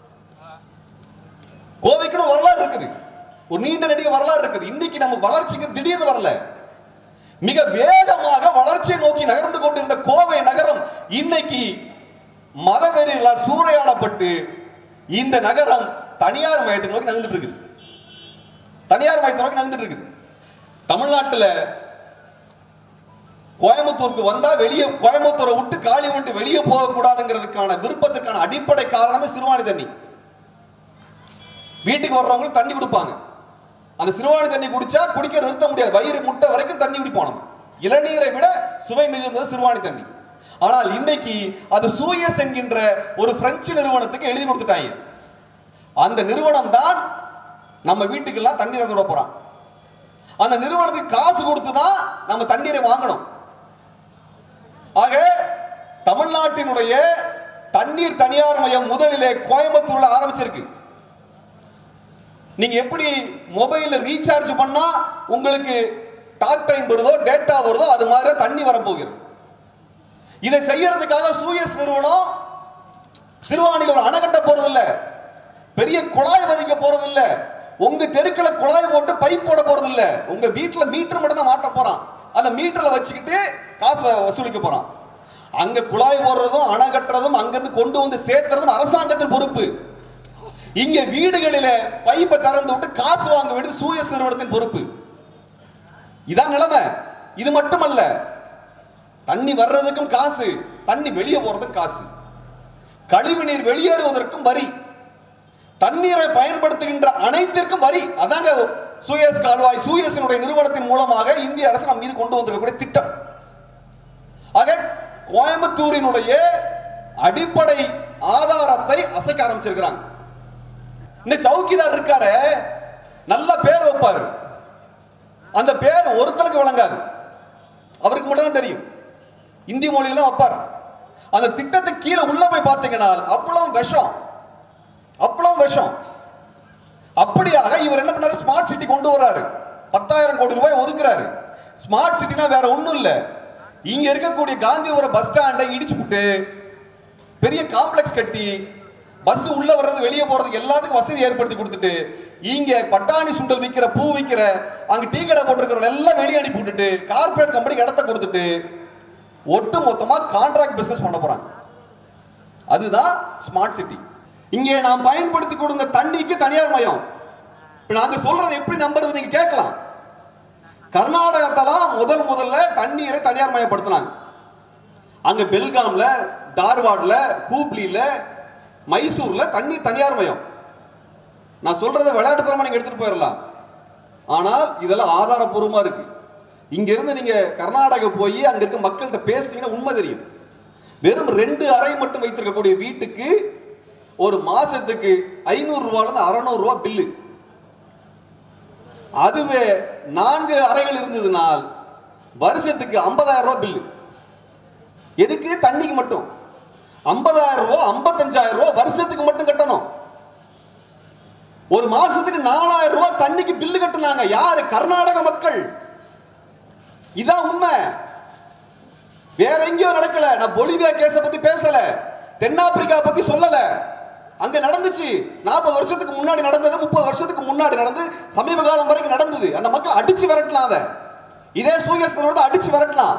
கோவைக்குன்னு வரலாறு இருக்குது ஒரு நீண்ட நெடிய வரலாறு இருக்குது இன்னைக்கு நம்ம வளர்ச்சிக்கு திடீர்னு வரல மிக வேகமாக வளர்ச்சியை நோக்கி நகர்ந்து கொண்டிருந்த கோவை நகரம் இன்னைக்கு மதவெறிகளால் சூறையாடப்பட்டு இந்த நகரம் தனியார் மையத்தை நோக்கி நகர்ந்துட்டு இருக்குது தனியார் மையத்தை நோக்கி நகர்ந்துட்டு இருக்குது தமிழ்நாட்டில் கோயம்புத்தூருக்கு வந்தா வெளியே கோயம்புத்தூரை விட்டு காலி விட்டு வெளியே போகக்கூடாதுங்கிறதுக்கான விருப்பத்துக்கான அடிப்படை காரணமே சிறுவாணி தண்ணி வீட்டுக்கு வர்றவங்களுக்கு தண்ணி கொடுப்பாங்க அந்த சிறுவாணி தண்ணி குடிச்சா குடிக்க நிறுத்த முடியாது வயிறு முட்டை வரைக்கும் தண்ணி குடிப்போம் நம்ம இளநீரை விட சுவை மிகுந்தது சிறுவாணி தண்ணி ஆனால் இன்னைக்கு அது சூயஸ் என்கின்ற ஒரு பிரெஞ்சு நிறுவனத்துக்கு எழுதி கொடுத்துட்டாங்க அந்த நிறுவனம் தான் நம்ம வீட்டுக்கெல்லாம் தண்ணீர் திறந்து விட போறான் அந்த நிறுவனத்துக்கு காசு கொடுத்து தான் நம்ம தண்ணீரை வாங்கணும் ஆக தமிழ்நாட்டினுடைய தண்ணீர் தனியார் மையம் முதலிலே கோயம்புத்தூர்ல ஆரம்பிச்சிருக்கு நீங்க எப்படி மொபைல்ல ரீசார்ஜ் பண்ணா உங்களுக்கு டாக் டைம் வருதோ டேட்டா வருதோ அது மாதிரி தண்ணி வரப்போகிறது இதை செய்யறதுக்காக சூயஸ் நிறுவனம் சிறுவாணியில் ஒரு அணை கட்ட போறது இல்ல பெரிய குழாய் வதிக்க போறது இல்ல உங்க தெருக்குல குழாய் போட்டு பைப் போட போறது இல்ல உங்க வீட்டுல மீட்டர் மட்டும் தான் மாட்ட போறான் அந்த மீட்டர்ல வச்சுக்கிட்டு காசு வ- வசூலிக்க போறான் அங்க குழாய் போடுறதும் அணை கட்டுறதும் அங்கிருந்து கொண்டு வந்து சேர்த்துறதும் அரசாங்கத்தின் பொறுப்பு இங்க வீடுகளில பைப்பை திறந்து விட்டு காசு வாங்க வேண்டியது சூயஸ் நிறுவனத்தின் பொறுப்பு இதான் நிலைமை இது மட்டுமல்ல தண்ணி வர்றதுக்கும் காசு தண்ணி வெளியே போறதுக்கும் காசு கழிவு நீர் வெளியேறுவதற்கும் வரி தண்ணீரை பயன்படுத்துகின்ற அனைத்திற்கும் வரி அதாங்க சூயஸ் கால்வாய் சூயஸினுடைய நிறுவனத்தின் மூலமாக இந்திய அரசு நம்ம மீது கொண்டு வந்திருக்கக்கூடிய திட்டம் ஆக கோயம்புத்தூரினுடைய அடிப்படை ஆதாரத்தை அசைக்க ஆரம்பிச்சிருக்கிறாங்க இந்த சௌக்கிதார் இருக்காரு நல்ல பேர் வைப்பாரு அந்த பேர் ஒருத்தருக்கு விளங்காது அவருக்கு மட்டும் தான் தெரியும் இந்தி மொழியில தான் வைப்பார் அந்த திட்டத்துக்கு கீழே உள்ள போய் பார்த்தீங்கன்னா அவ்வளவு விஷம் அவ்வளவு விஷம் அப்படியாக இவர் என்ன பண்ணாரு ஸ்மார்ட் சிட்டி கொண்டு வர்றாரு பத்தாயிரம் கோடி ரூபாய் ஒதுக்குறாரு ஸ்மார்ட் சிட்டினா வேற ஒண்ணும் இல்ல இங்க இருக்கக்கூடிய காந்திபுரம் பஸ் ஸ்டாண்டை இடிச்சு விட்டு பெரிய காம்ப்ளெக்ஸ் கட்டி பஸ் உள்ள வர்றது வெளியே போறதுக்கு எல்லாத்துக்கும் வசதி ஏற்படுத்தி கொடுத்துட்டு இங்க பட்டாணி சுண்டல் விக்கிற பூ விக்கிற அங்க டீ கடை போட்டிருக்கிறவங்க எல்லாம் வெளியே அனுப்பி விட்டுட்டு கார்ப்பரேட் கம்பெனிக்கு இடத்த கொடுத்துட்டு ஒட்டு மொத்தமா கான்ட்ராக்ட் பிசினஸ் பண்ண போறாங்க அதுதான் ஸ்மார்ட் சிட்டி இங்கே நாம் பயன்படுத்தி கொடுத்த தண்ணிக்கு தனியார் மயம் இப்ப நாங்க சொல்றது எப்படி நம்புறது நீங்க கேட்கலாம் கர்நாடகத்தெல்லாம் முதல் முதல்ல தண்ணீரை தனியார் மயப்படுத்தினாங்க அங்க பெல்காம்ல தார்வாட்ல ஹூப்ளில மைசூர்ல தண்ணீர் தனியார் மயம் நான் சொல்றதை விளையாட்டுத்தனமா நீங்க எடுத்துட்டு போயிடலாம் ஆனால் இதெல்லாம் ஆதாரப்பூர்வமா இருக்கு இங்க இருந்து நீங்க கர்நாடகா போய் அங்க இருக்க மக்கள்கிட்ட பேசுனீங்கன்னா உண்மை தெரியும் வெறும் ரெண்டு அறை மட்டும் வைத்திருக்கக்கூடிய வீட்டுக்கு ஒரு மாசத்துக்கு ஐநூறு ரூபாயில இருந்து அறுநூறு ரூபாய் பில்லு அதுவே நான்கு அறைகள் இருந்ததுனால் வருஷத்துக்கு ஐம்பதாயிரம் ரூபாய் பில்லு எதுக்கு தண்ணிக்கு மட்டும் ஐம்பதாயிரம் ரூபாய் ஐம்பத்தஞ்சாயிரம் ரூபாய் வருஷத்துக்கு மட்டும் கட்டணும் ஒரு மாசத்துக்கு நாலாயிரம் ரூபாய் தண்ணிக்கு பில்லு கட்டுனாங்க யாரு கர்நாடக மக்கள் இதான் உண்மை வேற எங்கேயோ நடக்கல நான் பொலிவியா கேஸ பத்தி பேசல தென்னாப்பிரிக்கா பத்தி சொல்லல அங்க நடந்துச்சு நாற்பது வருஷத்துக்கு முன்னாடி நடந்தது முப்பது வருஷத்துக்கு முன்னாடி நடந்து சமீப காலம் வரைக்கும் நடந்தது அந்த மக்கள் அடிச்சு விரட்டலாம் அத இதே சூயஸ் நிறுவனத்தை அடிச்சு விரட்டலாம்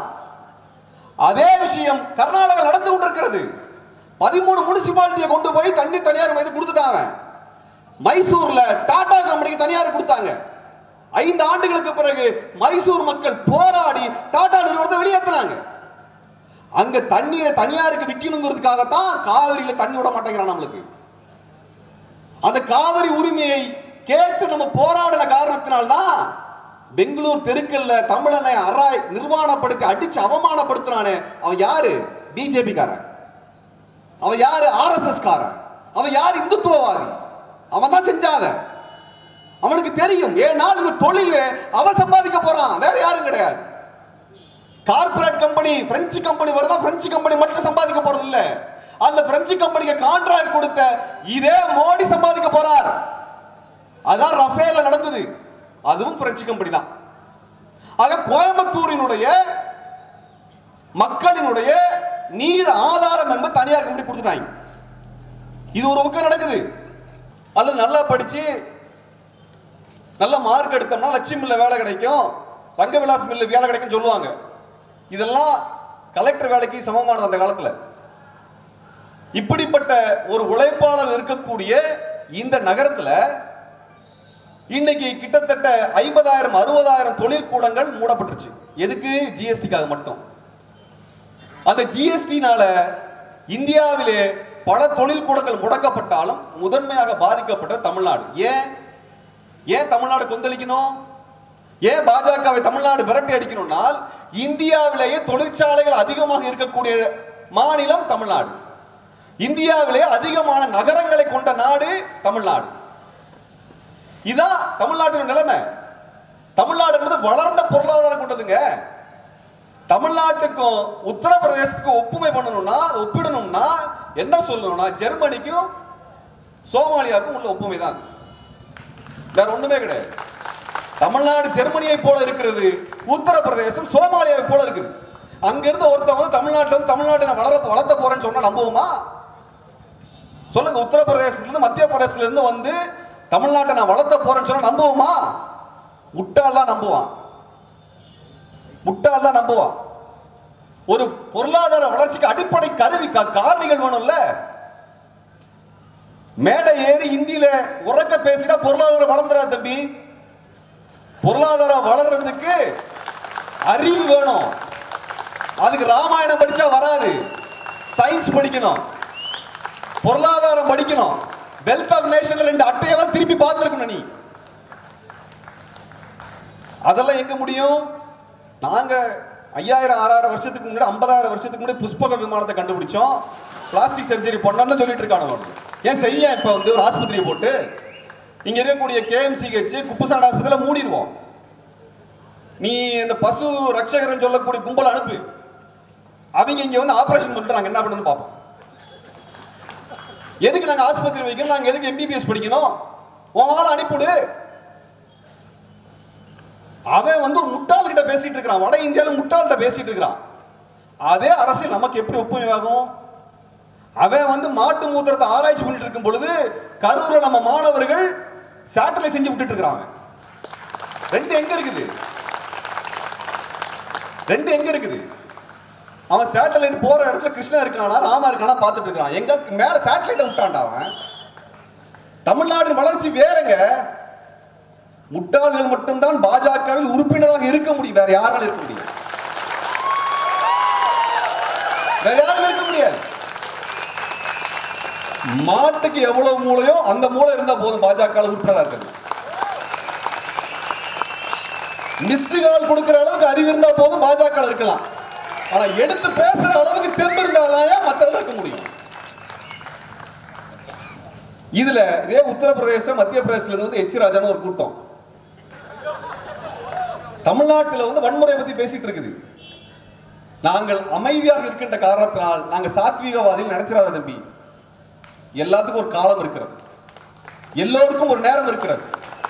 அதே விஷயம் கர்நாடகா நடந்து கொண்டிருக்கிறது பதிமூணு முனிசிபாலிட்டியை கொண்டு போய் தண்ணி தனியார் மீது கொடுத்துட்டாங்க மைசூர்ல டாடா கம்பெனிக்கு தனியார் கொடுத்தாங்க ஐந்து ஆண்டுகளுக்கு பிறகு மைசூர் மக்கள் போராடி டாடா நிறுவனத்தை வெளியேற்றினாங்க அங்க தண்ணீரை தனியாருக்கு விற்கணுங்கிறதுக்காகத்தான் காவிரியில தண்ணி விட மாட்டேங்கிறான் நம்மளுக்கு அந்த காவிரி உரிமையை கேட்டு நம்ம போராடின காரணத்தினால்தான் பெங்களூர் தெருக்கல்ல தமிழனை அராய் நிர்வாணப்படுத்தி அடிச்சு அவமானப்படுத்தினானே அவன் யாரு பிஜேபி காரன் அவன் யாரு ஆர்எஸ்எஸ் காரன் அவன் யாரு இந்துத்துவவாதி அவன் தான் செஞ்சாத அவனுக்கு தெரியும் ஏழு நாள் இந்த தொழில் அவன் சம்பாதிக்க போறான் வேற யாரும் கிடையாது கார்ப்பரேட் கம்பெனி பிரெஞ்சு கம்பெனி வருதா பிரெஞ்சு கம்பெனி மட்டும் சம்பாதிக்க போறது இல்ல அந்த பிரெஞ்சு கம்பெனிக்கு கான்ட்ராக்ட் கொடுத்த இதே மோடி சம்பாதிக்க போறார் அதான் ரஃபேல நடந்தது அதுவும் பிரெஞ்சு கம்பெனி தான் ஆக கோயம்புத்தூரினுடைய மக்களினுடைய நீர் ஆதாரம் என்பது தனியார் கம்பெனி கொடுத்துட்டாங்க இது ஒரு பக்கம் நடக்குது அல்லது நல்லா படிச்சு நல்ல மார்க் எடுத்தோம்னா லட்சுமி மில்ல வேலை கிடைக்கும் ரங்கவிலாஸ் மில்ல வேலை கிடைக்கும் சொல்லுவாங்க இதெல்லாம் கலெக்டர் வேலைக்கு சமமானது அந்த காலத்துல இப்படிப்பட்ட ஒரு உழைப்பாளர் இருக்கக்கூடிய இந்த நகரத்துல இன்னைக்கு கிட்டத்தட்ட ஐம்பதாயிரம் அறுபதாயிரம் தொழிற்கூடங்கள் மூடப்பட்டுருச்சு எதுக்கு ஜிஎஸ்டிக்காக மட்டும் அந்த ஜிஎஸ்டினால இந்தியாவிலே பல தொழிற்கூடங்கள் முடக்கப்பட்டாலும் முதன்மையாக பாதிக்கப்பட்ட தமிழ்நாடு ஏன் ஏன் தமிழ்நாடு கொந்தளிக்கணும் ஏன் பாஜகவை தமிழ்நாடு விரட்டி அடிக்கணும்னால் இந்தியாவிலேயே தொழிற்சாலைகள் அதிகமாக இருக்கக்கூடிய மாநிலம் தமிழ்நாடு இந்தியாவிலே அதிகமான நகரங்களை கொண்ட நாடு தமிழ்நாடு இதான் தமிழ்நாட்டின் நிலைமை தமிழ்நாடு என்பது வளர்ந்த பொருளாதாரம் கொண்டதுங்க தமிழ்நாட்டுக்கும் உத்தரப்பிரதேசத்துக்கும் ஒப்புமை பண்ணணும்னா ஒப்பிடணும்னா என்ன சொல்லணும்னா ஜெர்மனிக்கும் சோமாலியாவுக்கும் உள்ள ஒப்புமை தான் அது. வேற ஒண்ணுமே கிடையாது தமிழ்நாடு ஜெர்மனியை போல இருக்கிறது உத்தரப்பிரதேசம் சோமாலியாவை போல இருக்குது அங்க இருந்து ஒருத்தன் வந்து தமிழ்நாட்டுல வந்து தமிழ்நாட்டை நான் வளர வளர்த்த போறேன்னு சொன்னா நம்புவோமா சொல்லுங்க உத்தரப்பிரதேசத்துல இருந்து மத்திய பிரதேசத்துல இருந்து வந்து தமிழ்நாட்டை நான் வளர்த்த போறேன்னு சொன்னா நம்புவோமா முட்டாள் தான் நம்புவான் முட்டாள் தான் நம்புவான் ஒரு பொருளாதார வளர்ச்சிக்கு அடிப்படை கருவி கா- காரணிகள் வேணும்ல மேடை ஏறி இந்தியில உறக்க பேசினா பொருளாதாரம் வளர்ந்துடாது தம்பி பொருளாதாரம் வளர்றதுக்கு அறிவு வேணும் அதுக்கு ராமாயணம் படிச்சா வராது சயின்ஸ் படிக்கணும் பொருளாதாரம் படிக்கணும் வெல்த் ஆஃப் நேஷன்ல ரெண்டு அட்டையெல்லாம் திருப்பி பார்த்துருக்கணும் நீ அதெல்லாம் எங்க முடியும் நாங்க ஐயாயிரம் ஆறாயிரம் வருஷத்துக்கு முன்னாடி ஐம்பதாயிரம் வருஷத்துக்கு முன்னாடி புஷ்பக விமானத்தை கண்டுபிடிச்சோம் பிளாஸ்டிக் சர்ஜரி பண்ணான்னு சொல்லிட்டு இருக்கானு ஏன் செய்ய இப்ப வந்து ஒரு ஆஸ்பத்திரியை போட்டு இங்க இருக்கக்கூடிய கேஎம்சிஹெச் குப்புசாண்ட் ஆஸ்பத்திரியில மூடிடுவோம் நீ இந்த பசு ரட்சகர்னு சொல்லக்கூடிய கும்பல் அனுப்பு அவங்க இங்க வந்து ஆபரேஷன் பண்றாங்க என்ன பண்ணுன்னு பார்ப்போம் எதுக்கு நாங்க ஆஸ்பத்திரி வைக்கணும் நாங்க எதுக்கு எம்பிபிஎஸ் படிக்கணும் உங்களால அனுப்பிவிடு அவன் வந்து ஒரு முட்டாள் கிட்ட பேசிட்டு இருக்கிறான் வட இந்தியால முட்டாள்கிட்ட பேசிட்டு இருக்கிறான் அதே அரசியல் நமக்கு எப்படி ஒப்புமையாகும் அவன் வந்து மாட்டு மூத்திரத்தை ஆராய்ச்சி பண்ணிட்டு இருக்கும் பொழுது கரூர்ல நம்ம மாணவர்கள் சேட்டலைட் செஞ்சு விட்டுட்டு இருக்கிறாங்க ரெண்டு எங்க இருக்குது ரெண்டு எங்க இருக்குது அவன் சேட்டலைட் போற இடத்துல கிருஷ்ணா இருக்கானா ராமா இருக்கானா பார்த்துட்டு இருக்கான் எங்க மேல சேட்டலைட்டை விட்டான்டா அவன் தமிழ்நாட்டின் வளர்ச்சி வேறங்க முட்டாள்கள் மட்டும்தான் பாஜகவில் உறுப்பினராக இருக்க முடியும் வேற யாராலும் இருக்க முடியும் வேற யாரும் இருக்க முடியாது மாட்டுக்கு எவ்வளவு மூளையோ அந்த மூளை இருந்தா போதும் பாஜக உறுப்பினராக இருக்கிறது மிஸ்டு கால் கொடுக்கிற அளவுக்கு அறிவு இருந்தா போதும் பாஜக இருக்கலாம் ஆனா எடுத்து பேசுற அளவுக்கு தெம்பு இருந்தாதான் மத்ததுல இருக்க முடியும் இதுல இதே உத்தரப்பிரதேசம் மத்திய பிரதேசத்துல இருந்து வந்து எச் ராஜான்னு ஒரு கூட்டம் தமிழ்நாட்டுல வந்து வன்முறை பத்தி பேசிட்டு இருக்குது நாங்கள் அமைதியாக இருக்கின்ற காரணத்தினால் நாங்க சாத்வீகவாதிகள் நினைச்சிடாத தம்பி எல்லாத்துக்கும் ஒரு காலம் இருக்கிறது எல்லோருக்கும் ஒரு நேரம் இருக்கிறது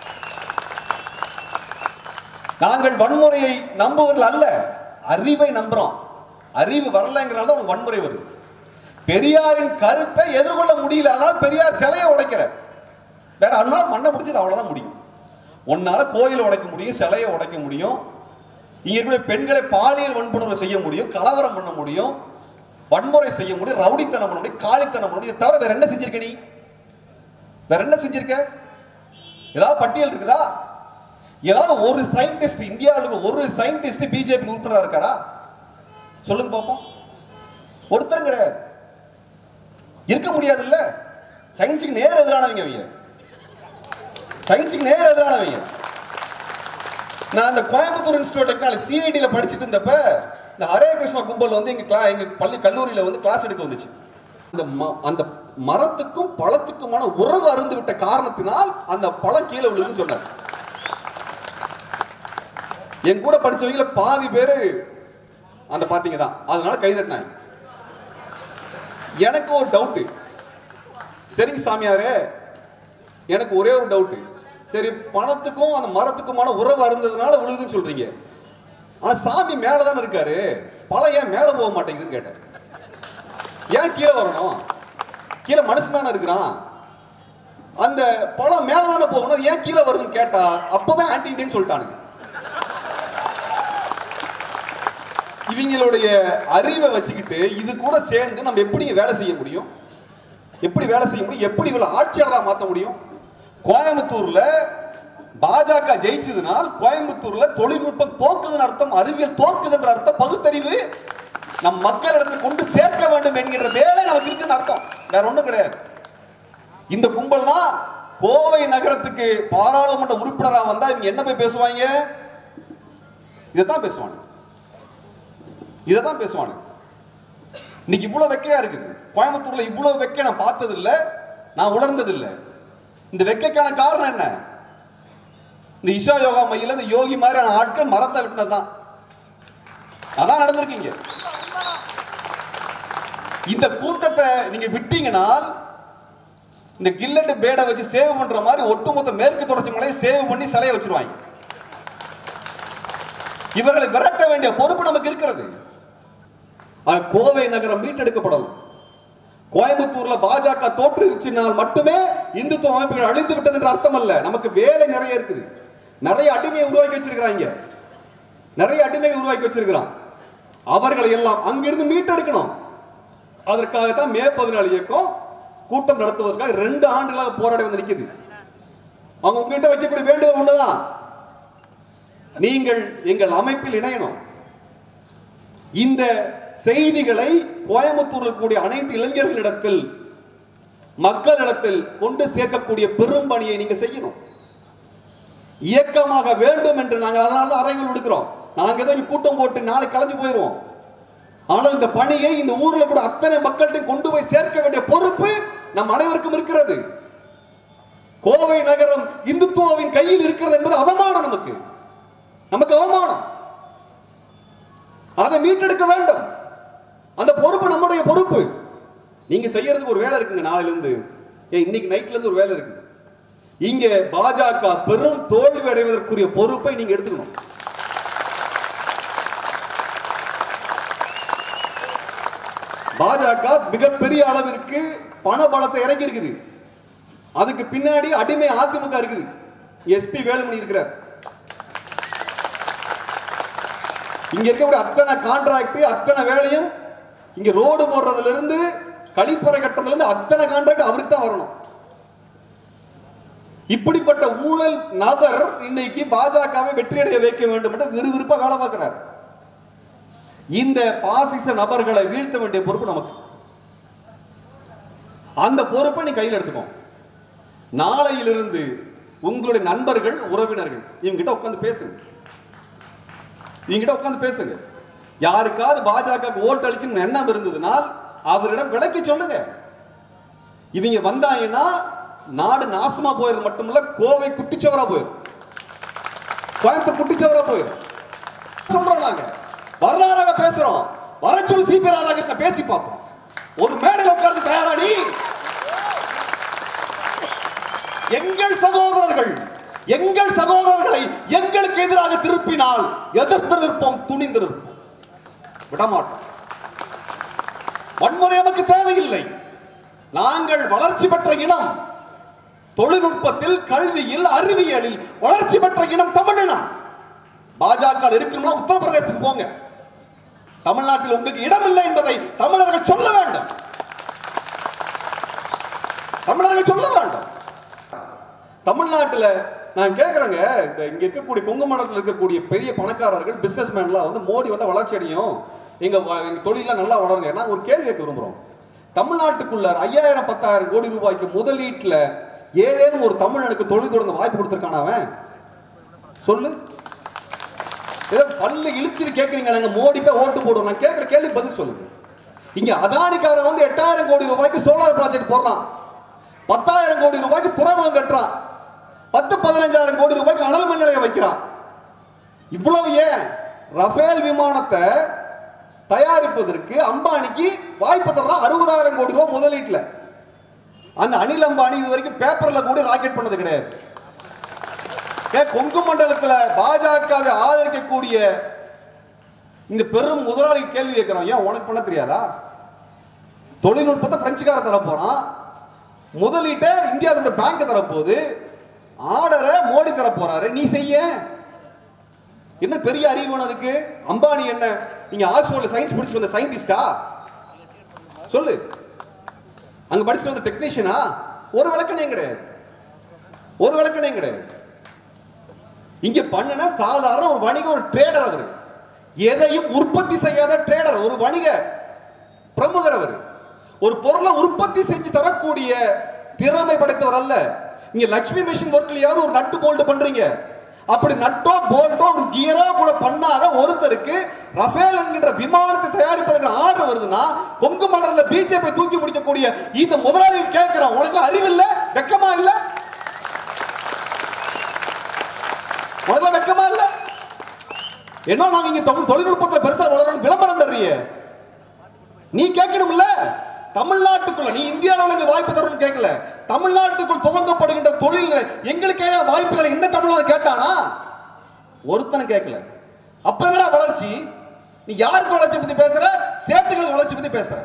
நாங்கள் வன்முறையை நம்புவர்கள் அல்ல அறிவை நம்புறோம் அறிவு வரலைங்கிறனால தான் உனக்கு வன்முறை வருது பெரியாரின் கருத்தை எதிர்கொள்ள முடியல அதனால பெரியார் சிலையை உடைக்கிற வேற அதனால மண்ணை பிடிச்சது அவ்வளவுதான் முடியும் உன்னால கோயிலை உடைக்க முடியும் சிலையை உடைக்க முடியும் இங்க இருக்கக்கூடிய பெண்களை பாலியல் வன்புணர்வு செய்ய முடியும் கலவரம் பண்ண முடியும் வன்முறை செய்ய முடியும் ரவுடித்தனம் பண்ண முடியும் காலித்தனம் பண்ண முடியும் இதை தவிர வேற என்ன செஞ்சிருக்க நீ வேற என்ன செஞ்சிருக்க ஏதாவது பட்டியல் இருக்குதா ஏதாவது ஒரு சயின்டிஸ்ட் இந்தியாவில் இருக்க ஒரு சயின்டிஸ்ட் பிஜேபி உறுப்பினரா இருக்காரா சொல்லுங்க பாப்போம் ஒருத்தரும் கிடையாது இருக்க முடியாது இல்ல சயின்ஸுக்கு நேர் எதிரானவங்க அவங்க சயின்ஸுக்கு நேர் எதிரானவங்க நான் அந்த கோயம்புத்தூர் இன்ஸ்டியூட் டெக்னாலஜி சிஐடியில படிச்சுட்டு இருந்தப்ப இந்த ஹரே கிருஷ்ணா கும்பல் வந்து எங்க கிளா எங்க பள்ளி கல்லூரியில வந்து கிளாஸ் எடுக்க வந்துச்சு அந்த ம- அந்த மரத்துக்கும் பழத்துக்குமான உறவு அருந்து விட்ட காரணத்தினால் அந்த பழம் கீழே விழுதுன்னு சொன்னார் என் கூட படிச்சவங்கள பாதி பேரு அந்த பாத்தீங்க தான் அதனால கைதட்டினாங்க எனக்கு ஒரு டவுட்டு சரிங்க சாமியாரே எனக்கு ஒரே ஒரு டவுட்டு சரி பணத்துக்கும் அந்த மரத்துக்குமான உறவு அருந்ததுனால விழுதுன்னு சொல்றீங்க ஆனா சாமி மேல தானே இருக்காரு பழம் ஏன் மேல போக மாட்டேங்குதுன்னு கேட்டேன் ஏன் கீழே வரணும் கீழே மனுஷன் தானே இருக்கிறான் அந்த பழம் மேல தானே போகணும் ஏன் கீழே வருதுன்னு கேட்டா அப்பவே ஆன்டி இண்டியன் சொல்லிட்டானுங்க இவங்களுடைய அறிவை வச்சுக்கிட்டு இது கூட சேர்ந்து நம்ம எப்படி வேலை செய்ய முடியும் எப்படி வேலை செய்ய முடியும் எப்படி இவளை ஆட்சியாளராக மாற்ற முடியும் கோயம்புத்தூர்ல பாஜக ஜெயிச்சதுனால் கோயம்புத்தூர்ல தொழில்நுட்பம் தோக்குதுன்னு அர்த்தம் அறிவியல் தோக்குதுன்ற அர்த்தம் பகுத்தறிவு நம் மக்களிடத்தில் கொண்டு சேர்க்க வேண்டும் என்கின்ற வேலை நமக்கு இருக்குன்னு அர்த்தம் வேற ஒண்ணும் கிடையாது இந்த கும்பல் தான் கோவை நகரத்துக்கு பாராளுமன்ற உறுப்பினரா வந்தா இவங்க என்ன போய் பேசுவாங்க இதைத்தான் பேசுவாங்க இதைத்தான் பேசுவாங்க இன்னைக்கு இவ்வளவு வெக்கையா இருக்குது கோயம்புத்தூர்ல இவ்வளவு வெக்கை நான் பார்த்தது இல்ல நான் உணர்ந்தது இல்ல இந்த வெக்கைக்கான காரணம் என்ன இந்த இஷா யோகா மையில இந்த யோகி மாதிரியான ஆட்கள் மரத்தை விட்டுனதுதான் அதான் நடந்திருக்கீங்க இந்த கூட்டத்தை நீங்க விட்டீங்கன்னா இந்த கில்லட் பேடை வச்சு சேவ் பண்ற மாதிரி ஒட்டுமொத்த மேற்கு தொடர்ச்சி மலையை சேவ் பண்ணி சிலையை வச்சிருவாங்க இவர்களை விரட்ட வேண்டிய பொறுப்பு நமக்கு இருக்கிறது ஆனா, கோவை நகரம் மீட்டெடுக்கப்படணும் கோயம்புத்தூர்ல பாஜக தோற்றுச்சுனால் மட்டுமே இந்துத்துவ அமைப்புகள் அழிந்து விட்டது என்ற அர்த்தம் அல்ல நமக்கு வேலை நிறைய இருக்குது நிறைய அடிமையை உருவாக்கி வச்சிருக்கிறாங்க நிறைய அடிமையை உருவாக்கி வச்சிருக்கிறான் அவர்களை எல்லாம் அங்கிருந்து மீட்டெடுக்கணும் அதற்காகத்தான் மே பதினாலு இயக்கம் கூட்டம் நடத்துவதற்காக ரெண்டு ஆண்டுகளாக போராடி வந்து நிக்குது அவங்க உங்ககிட்ட வைக்கக்கூடிய வேண்டுகோள் ஒண்ணுதான் நீங்கள் எங்கள் அமைப்பில் இணையணும் இந்த செய்திகளை கோயம்புத்தூர் இருக்கக்கூடிய அனைத்து இளைஞர்களிடத்தில் மக்களிடத்தில் கொண்டு சேர்க்கக்கூடிய பெரும் பணியை நீங்க செய்யணும் இயக்கமாக வேண்டும் என்று நாங்கள் அதனால தான் அறைகள் விடுக்கிறோம் நாங்க ஏதோ இங்க கூட்டம் போட்டு நாளைக்கு கலைஞ்சு போயிடுவோம் ஆனால் இந்த பணியை இந்த ஊர்ல கூட அத்தனை மக்கள்கிட்ட கொண்டு போய் சேர்க்க வேண்டிய பொறுப்பு நம் அனைவருக்கும் இருக்கிறது கோவை நகரம் இந்துத்துவாவின் கையில் இருக்கிறது என்பது அவமானம் நமக்கு நமக்கு அவமானம் அதை மீட்டெடுக்க வேண்டும் அந்த பொறுப்பு நம்முடைய பொறுப்பு நீங்க செய்யறதுக்கு ஒரு வேலை இருக்குங்க நாளையில இருந்து ஏன் இன்னைக்கு நைட்ல இருந்து ஒரு வேலை இருக்குது இங்க பாஜக பெரும் தோல்வி அடைவதற்குரிய பொறுப்பை நீங்க எடுத்துக்கணும் பாஜக மிகப்பெரிய அளவிற்கு பண பலத்தை இறங்கி இருக்குது அதுக்கு பின்னாடி அடிமை அதிமுக இருக்குது எஸ்பி வேலுமணி இருக்கிறார் இங்க இருக்கக்கூடிய அத்தனை கான்ட்ராக்ட் அத்தனை வேலையும் இங்க ரோடு போடுறதுல இருந்து கழிப்பறை கட்டுறதுல இருந்து அத்தனை கான்ட்ராக்ட் அவருக்கு தான் வரணும் இப்படிப்பட்ட ஊழல் நபர் இன்னைக்கு பாஜகவை வெற்றியடைய வைக்க வேண்டும் என்று விறுவிறுப்பா வேலை பார்க்கிறார் இந்த பாசிச நபர்களை வீழ்த்த வேண்டிய பொறுப்பு நமக்கு அந்த பொறுப்பை நீ கையில் எடுத்துக்கோ நாளையிலிருந்து உங்களுடைய நண்பர்கள் உறவினர்கள் இவங்க கிட்ட உட்கார்ந்து பேசுங்க இவங்க கிட்ட உட்கார்ந்து பேசுங்க யாருக்காவது பாஜக ஓட்டு அளிக்கணும் எண்ணம் இருந்ததுனால் அவரிடம் விளக்கி சொல்லுங்க இவங்க வந்தாங்கன்னா நாடு நாசமா போயிருந்து மட்டுமல்ல கோவை குட்டிச்சவரா போயிரும் கோயம்புத்தூர் குட்டிச்சவரா போயிரும் சொல்றோம் நாங்க வரலாறாக பேசுறோம் வர சொல்லி சிபி ராதாகிருஷ்ணன் பேசி பார்ப்போம் ஒரு மேடையில் உட்கார்ந்து தயாராடி எங்கள் சகோதரர்கள் எங்கள் சகோதரர்களை எங்களுக்கு எதிராக திருப்பினால் எதிர்த்து நிற்போம் துணிந்து நிற்போம் விடமாட்டோம் வன்முறை நமக்கு தேவையில்லை நாங்கள் வளர்ச்சி பெற்ற இனம் தொழில்நுட்பத்தில் கல்வியில் அறிவியலில் வளர்ச்சி பெற்ற இனம் தமிழினம் பாஜக இருக்கணும்னா உத்தரப்பிரதேசத்துக்கு போங்க தமிழ்நாட்டில் உங்களுக்கு இடம் இல்லை என்பதை தமிழர்கள் சொல்ல வேண்டும் தமிழர்கள் சொல்ல வேண்டும் தமிழ்நாட்டுல நான் கேக்குறேங்க இந்த இங்க இருக்கக்கூடிய கொங்கு மண்டலத்தில் இருக்கக்கூடிய பெரிய பணக்காரர்கள் பிசினஸ் மேன்லாம் வந்து மோடி வந்து வளர்ச்சி அடையும் எங்க வ- எங்க தொழில நல்லா வளருங்க நான் ஒரு கேள்வி கேட்க விரும்புறோம் தமிழ்நாட்டுக்குள்ள ஐயாயிரம் பத்தாயிரம் கோடி ரூபாய்க்கு முதலீட்டுல ஏதேனும் ஒரு தமிழனுக்கு தொழில் தொடங்க வாய்ப்பு கொடுத்திருக்கான அவன் சொல்லு ஏதோ பல்லு இழுச்சுட்டு கேட்குறீங்க நாங்க மோடிக்கா ஓட்டு போடுவோம் நான் கேட்குற கேள்வி பதில் சொல்லுங்க இங்க அதானிக்காரன் வந்து எட்டாயிரம் கோடி ரூபாய்க்கு சோலார் ப்ராஜெக்ட் போடுறான் பத்தாயிரம் கோடி ரூபாய்க்கு துறைமுகம் கட்டுறான் பத்து பதினஞ்சாயிரம் கோடி ரூபாய்க்கு அனல் மின் நிலையம் வைக்கிறான் இவ்வளவு ஏன் ரஃபேல் விமானத்தை தயாரிப்பதற்கு அம்பானிக்கு வாய்ப்பு தர்றான் அறுபதாயிரம் கோடி ரூபாய் முதலீட்டுல அந்த அனில் அம்பானி இது வரைக்கும் பேப்பர்ல கூட ராக்கெட் பண்ணது கிடையாது ஏன் கொங்கு மண்டலத்துல பாஜகவை ஆதரிக்கக்கூடிய இந்த பெரும் முதலாளி கேள்வி கேட்கிறோம் ஏன் உனக்கு பண்ண தெரியாதா தொழில்நுட்பத்தை பிரெஞ்சுக்கார தர போறான் முதலீட்டை இந்தியாவோட பேங்க் தரப்போகுது ஆர்டரை மோடி தர போறாரு நீ செய்ய என்ன பெரிய அறிவு வேணும் அதுக்கு அம்பானி என்ன நீங்க ஆக்ஸ்போர்ட்ல சயின்ஸ் படிச்சு வந்த சயின்டிஸ்டா சொல்லு அங்க படிச்சுட்டு வந்த டெக்னீஷியனா ஒரு விளக்கணையும் கிடையாது ஒரு விளக்கணையும் கிடையாது இங்க பண்ணுன சாதாரண ஒரு வணிக ஒரு ட்ரேடர் அவர் எதையும் உற்பத்தி செய்யாத ட்ரேடர் ஒரு வணிக பிரமுகர் அவர் ஒரு பொருளை உற்பத்தி செஞ்சு தரக்கூடிய திறமை படைத்தவர் அல்ல இங்க லட்சுமி மிஷின் ஒர்க்லயாவது ஒரு நட்டு போல்ட் பண்றீங்க அப்படி நட்டோ போல்ட்டோ ஒரு கியரோ கூட பண்ணாத ஒருத்தருக்கு ரஃபேல் என்கின்ற விமானத்தை தயாரிப்பதற்கு ஆர்டர் வருதுன்னா கொங்கு மண்டலத்துல பிஜேபி தூக்கி பிடிக்கக்கூடிய இந்த முதலாளி கேட்கிறோம் உனக்கு அறிவு இல்ல வெக்கமா இல்ல முதல்ல வெக்கமா இல்ல என்ன நாங்க இங்க தமிழ் தொழில்நுட்பத்துல பெருசா வளரணும் விளம்பரம் தர்றீங்க நீ கேட்கணும்ல தமிழ்நாட்டுக்குள்ள நீ இந்தியாவில் இங்க வாய்ப்பு தரணும்னு கேட்கல தமிழ்நாட்டுக்குள் துவங்கப்படுகின்ற தொழில் எங்களுக்கே வாய்ப்புகளை இந்த தமிழ்நாடு கேட்டானா ஒருத்தனை கேட்கல அப்ப என்னடா வளர்ச்சி நீ யாருக்கு வளர்ச்சி பத்தி பேசுற சேட்டுகளுக்கு வளர்ச்சி பத்தி பேசுற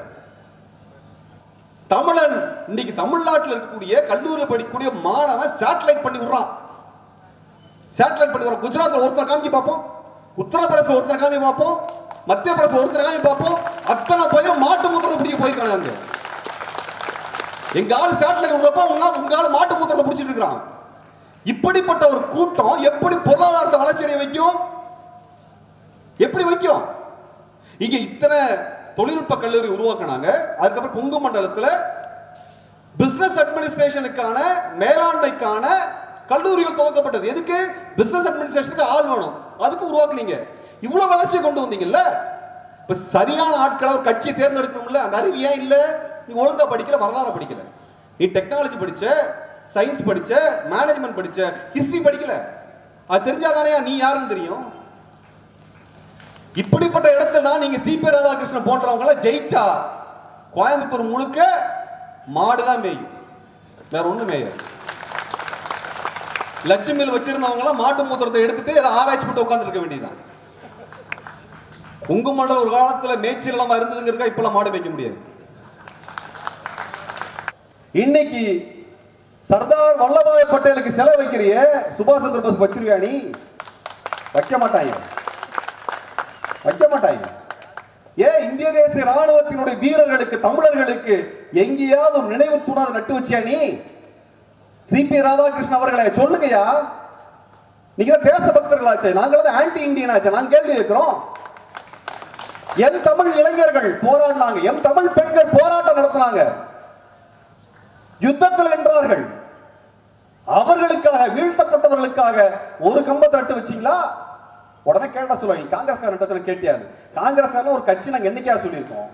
தமிழன் இன்னைக்கு தமிழ்நாட்டில் இருக்கக்கூடிய கல்லூரியில் படிக்கக்கூடிய மாணவன் சேட்டலைட் பண்ணி விடுறான் சேட்டலைட் பண்ணி வரோம் குஜராத்ல ஒருத்தர் காமிக்க பார்ப்போம் உத்தரப்பிரதேச ஒருத்தர் காமி பார்ப்போம் மத்திய பிரதேச ஒருத்தர் காமி பார்ப்போம் அத்தனை பையன் மாட்டு மூத்திரத்தை பிடிக்க போயிருக்காங்க அங்க எங்க ஆள் சேட்டலைட் விடுறப்ப உங்க ஆள் உங்க ஆள் மாட்டு மூத்திரத்தை பிடிச்சிட்டு இருக்கிறான் இப்படிப்பட்ட ஒரு கூட்டம் எப்படி பொருளாதாரத்தை வளர்ச்சி அடைய வைக்கும் எப்படி வைக்கும் இங்க இத்தனை தொழில்நுட்ப கல்லூரி உருவாக்குனாங்க அதுக்கப்புறம் கொங்கு மண்டலத்துல பிசினஸ் அட்மினிஸ்ட்ரேஷனுக்கான மேலாண்மைக்கான கல்லூரிகள் துவக்கப்பட்டது எதுக்கு பிசினஸ் அட்மினிஸ்ட்ரேஷனுக்கு ஆள் வேணும் அதுக்கு உருவாக்குனீங்க இவ்வளவு வளர்ச்சியை கொண்டு வந்தீங்கல்ல இப்ப சரியான ஆட்களை ஒரு கட்சியை தேர்ந்தெடுக்கணும்ல அந்த அறிவு ஏன் இல்ல நீ ஒழுங்கா படிக்கல வரலாறு படிக்கல நீ டெக்னாலஜி படிச்ச சயின்ஸ் படிச்ச மேனேஜ்மெண்ட் படிச்ச ஹிஸ்டரி படிக்கல அது தெரிஞ்சாதானே நீ யாருன்னு தெரியும் இப்படிப்பட்ட இடத்துல தான் நீங்க சிபி ராதாகிருஷ்ணன் போன்றவங்கள ஜெயிச்சா கோயம்புத்தூர் முழுக்க மாடுதான் மேயும் வேற ஒண்ணு மேயும் லட்சுமியில் வச்சிருந்தவங்க எல்லாம் மாட்டு மூத்திரத்தை எடுத்துட்டு அதை ஆராய்ச்சி பண்ணிட்டு உட்கார்ந்து வேண்டியதுதான் கொங்கு மண்டலம் ஒரு காலத்துல மேய்ச்சல் இல்லாம இருந்ததுங்கிறதுக்கா இப்பெல்லாம் மாடு மேய்க்க முடியாது இன்னைக்கு சர்தார் வல்லபாய் பட்டேலுக்கு செலவு வைக்கிறிய சுபாஷ் சந்திர போஸ் வச்சிருவியா நீ வைக்க மாட்டாங்க வைக்க மாட்டாங்க ஏன் இந்திய தேசிய ராணுவத்தினுடைய வீரர்களுக்கு தமிழர்களுக்கு எங்கேயாவது ஒரு நினைவு தூணாத நட்டு வச்சியா நீ சிபி ராதாகிருஷ்ணன் அவர்களே சொல்லுங்கய்யா நீங்க தான் தேச பக்தர்களாச்சே நாங்கள் ஆன்டி இந்தியன் ஆச்சு நாங்க கேள்வி கேட்கிறோம் எம் தமிழ் இளைஞர்கள் போராடினாங்க எம் தமிழ் பெண்கள் போராட்டம் நடத்தினாங்க யுத்தத்தில் வென்றார்கள் அவர்களுக்காக வீழ்த்தப்பட்டவர்களுக்காக ஒரு கம்பத்தை நட்டு வச்சீங்களா உடனே கேட்டா சொல்லுவாங்க காங்கிரஸ்காரன் சொல்ல கேட்டியாரு காங்கிரஸ்காரன் ஒரு கட்சி நாங்க என்னைக்கா சொல்லியிருக்கோம்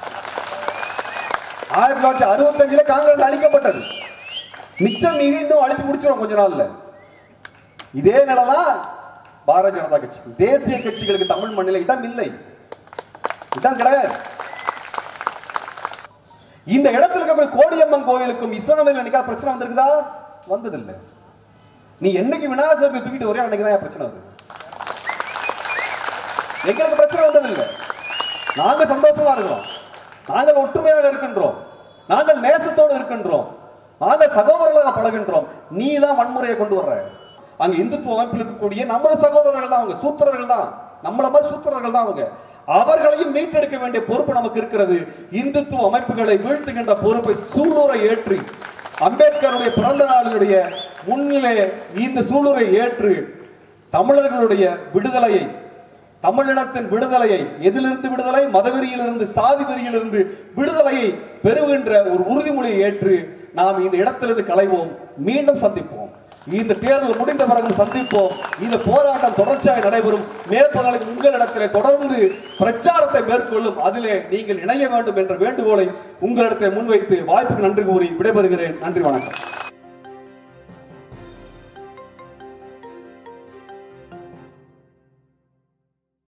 ஆயிரத்தி தொள்ளாயிரத்தி அறுபத்தஞ்சுல காங்கிரஸ் அழிக்கப்பட்டது மிச்சம் மீதி இன்னும் அழிச்சு முடிச்சிடும் கொஞ்ச நாள்ல இதே நிலைதான் பாரதிய ஜனதா கட்சி தேசிய கட்சிகளுக்கு தமிழ் மண்ணில் இடம் இல்லை இடம் கிடையாது இந்த இடத்துல இருக்கிற கோடியம்மன் கோவிலுக்கும் இஸ்லாமியில் என்னைக்கா பிரச்சனை வந்திருக்குதா வந்ததில்லை நீ என்னைக்கு விநாயகர் சதுர்த்தி தூக்கிட்டு வரே அன்னைக்கு தான் பிரச்சனை வருது எங்களுக்கு பிரச்சனை வந்ததில்லை நாங்க சந்தோஷமா இருக்கிறோம் நாங்கள் ஒற்றுமையாக இருக்கின்றோம் நாங்கள் நேசத்தோடு இருக்கின்றோம் நாங்கள் சகோதரர்களாக பழகின்றோம் நீ தான் வன்முறையை கொண்டு வர்ற அங்க இந்துத்துவ அமைப்பில் இருக்கக்கூடிய நமது சகோதரர்கள் தான் அவங்க சூத்திரர்கள் தான் நம்மள மாதிரி சூத்திரர்கள் தான் அவங்க அவர்களையும் மீட்டெடுக்க வேண்டிய பொறுப்பு நமக்கு இருக்கிறது இந்துத்துவ அமைப்புகளை வீழ்த்துகின்ற பொறுப்பை சூளுரை ஏற்றி அம்பேத்கருடைய பிறந்த நாளினுடைய முன்னிலே இந்த சூளுரை ஏற்று தமிழர்களுடைய விடுதலையை தமிழினத்தின் விடுதலையை எதிலிருந்து விடுதலை மதவெறியிலிருந்து சாதி வெறியிலிருந்து விடுதலையை பெறுகின்ற ஒரு உறுதிமொழியை ஏற்று நாம் இந்த இடத்திலிருந்து களைவோம் மீண்டும் சந்திப்போம் இந்த தேர்தல் முடிந்த பிறகு சந்திப்போம் இந்த போராட்டம் தொடர்ச்சியாக நடைபெறும் மேற்பதற்கு உங்களிடத்திலே தொடர்ந்து பிரச்சாரத்தை மேற்கொள்ளும் அதிலே நீங்கள் இணைய வேண்டும் என்ற வேண்டுகோளை உங்களிடத்தை முன்வைத்து வாய்ப்புக்கு நன்றி கூறி விடைபெறுகிறேன் நன்றி வணக்கம்